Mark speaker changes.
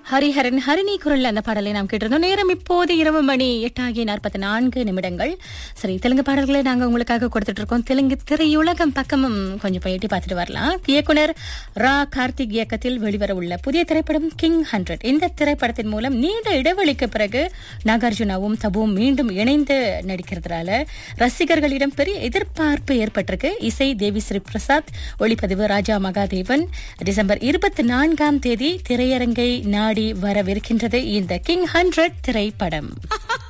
Speaker 1: ஹரிஹரன் ஹரிணி குரல் அந்த பாடலை நாம் கேட்டிருந்தோம் நேரம் இப்போது இரவு மணி எட்டாகி நாற்பத்தி நான்கு நிமிடங்கள் சரி தெலுங்கு பாடல்களை நாங்க உங்களுக்காக கொடுத்துட்டு இருக்கோம் தெலுங்கு திரையுலகம் பக்கமும் கொஞ்சம் போய் எட்டி பார்த்துட்டு வரலாம் இயக்குனர் ரா கார்த்திக் இயக்கத்தில் வெளிவர உள்ள புதிய திரைப்படம் கிங் ஹண்ட்ரட் இந்த திரைப்படத்தின் மூலம் நீண்ட இடைவெளிக்கு பிறகு நாகார்ஜுனாவும் தபுவும் மீண்டும் இணைந்து நடிக்கிறதுனால ரசிகர்களிடம் பெரிய எதிர்பார்ப்பு ஏற்பட்டிருக்கு இசை தேவி ஸ்ரீ பிரசாத் ஒளிப்பதிவு ராஜா மகாதேவன் டிசம்பர் இருபத்தி நான்காம் தேதி திரையரங்கை நாடி வரவிருக்கின்றது இந்த கிங் ஹண்ட்ரட் திரைப்படம்